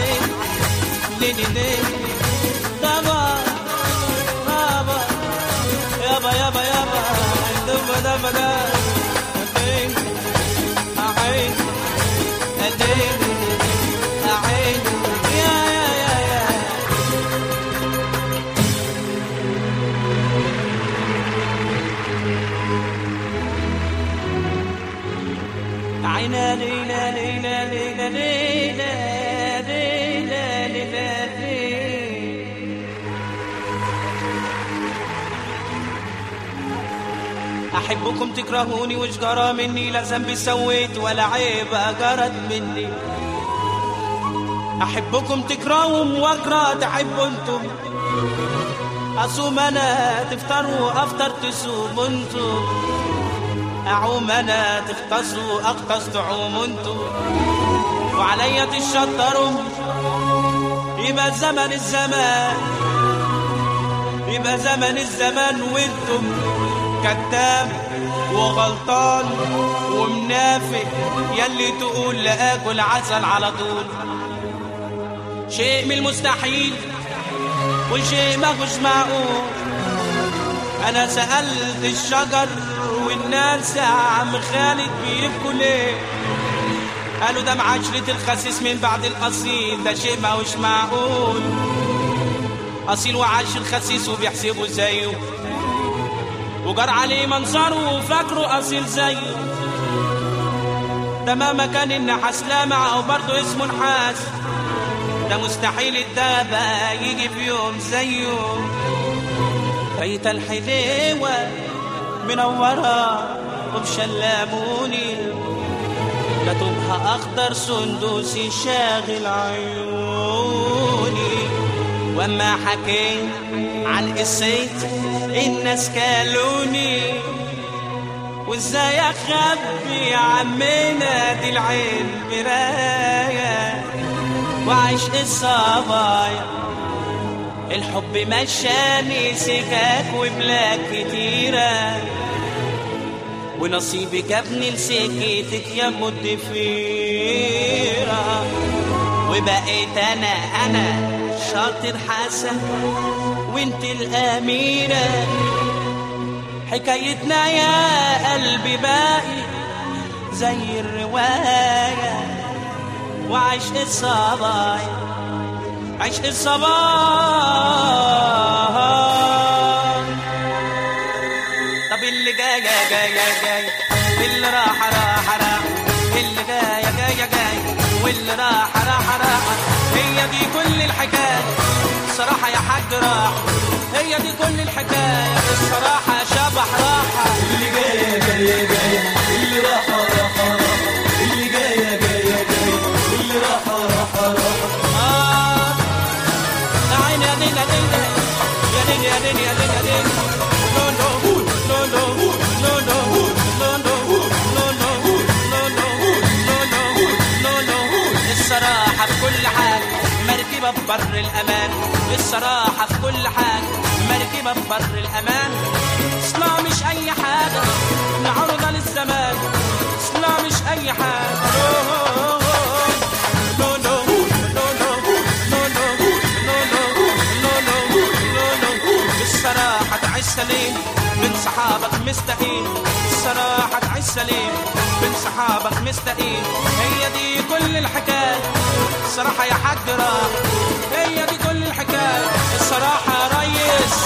عين ليلي ليل دابا بابا يابا يابا يابا دبا دبا دا عين عين عين عين يا يا يا يا عينا ليلى ليلى ليلى ليلى ليلى ليلى ليلى أحبكم تكرهوني وش جرى مني لا ذنب سويت ولا عيب جرت مني أحبكم تكرههم وأكره تحبوا انتم أصوم أنا تفطروا أفطر تصوم انتم أعوم أنا تختصوا أختص تعوم انتم وعليا تشطروا يبقى زمن الزمان يبقى زمن الزمان وانتم كذاب وغلطان ومنافق يلي تقول لآكل عسل على طول شيء من المستحيل وشيء ما مش معقول انا سألت الشجر والناس يا عم خالد بيبكوا ليه قالوا ده معاشرة الخسيس من بعد الأصيل ده شيء ما هوش معقول أصيل وعاش الخسيس وبيحسبوا زيه وجار عليه منظره وفاكره أصيل زيه ده مهما كان النحاس لامع أو برضه اسمه نحاس ده مستحيل الدابة يجي في يوم زيه بيت الحليوة منورة ومشلموني لا طوبها أخضر سندوسي شاغل عيوني وما حكيت عن قصيت الناس كالوني وازاي اخبي يا عمنا دي العين مرايه وعيش الصبايا الحب مشاني سكاك وبلاك كتيرة ونصيبي جابني لسكتك يا مدفيرة وبقيت انا انا شاطر حسن وانت الاميرة حكايتنا يا قلبي باقي زي الروايه وعشق الصبايا عشق الصبايا طب اللي جاية جاية جاية اللي راح راح راح اللي جاية جاية جاية واللي راح راح راح هي دي كل الحكاية الصراحة يا حاج راح هي دي كل الحكاية الصراحة شبح راحة اللي جاية جاية جاية اللي راحة راحة راحة اللي جاية جاية جاية اللي راحة راحة راحة آه يا عيني يا دين يا دين يا دين يا دين يا دين يا دين لو لو لو لو لو لو لو لو لو لو لو لو لو لو الصراحة في كل حاجة مركبة في بر الأمان الصراحة في كل حاجة مركبة في بر الأمان اصلا مش أي حاجة معروضة للزمان اصلا مش أي حاجة لو لو لو لو لو لو الصراحة تعيش سليم من صحابك مستقيم الصراحة تعيش سليم من صحابك مستقيم هي دي كل الحكاية الصراحة يا حاج راح هي دي كل الحكاية الصراحة يا ريس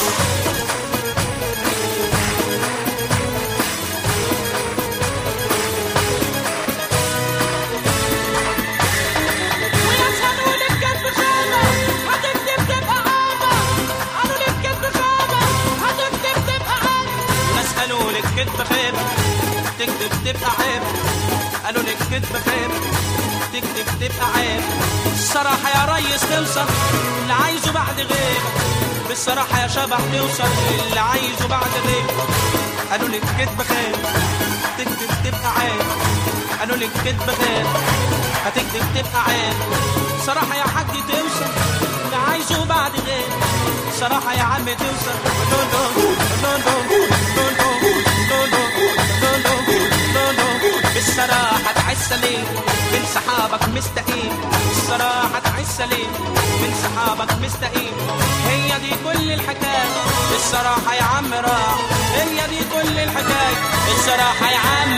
ويشهدوا لك كتب خامة هتكتب تبقى عامة قالوا لك كتب خامة هتكتب تبقى عامة ناس قالوا لك كتب خيب تكتب تبقى عيب قالوا لك كتب خيب تكتب تبقى عيب الصراحة يا ريس توصل اللي عايزه بعد غيب بالصراحة يا شبح توصل اللي عايزه بعد غيب قالوا لك كتب خيب تكتب تبقى عيب قالوا لك كتب خيب هتكتب تبقى عيب صراحة يا حاج توصل اللي عايزه بعد غير صراحة يا عم توصل لو لو لو لو لو لو لو لو لو لو لو بالصراحة تعيش سليم من صحابك مستقيم الصراحة تعيش سليم من صحابك مستقيم هي دي كل الحكاية الصراحة يا عم راح هي دي كل الحكاية الصراحة يا عم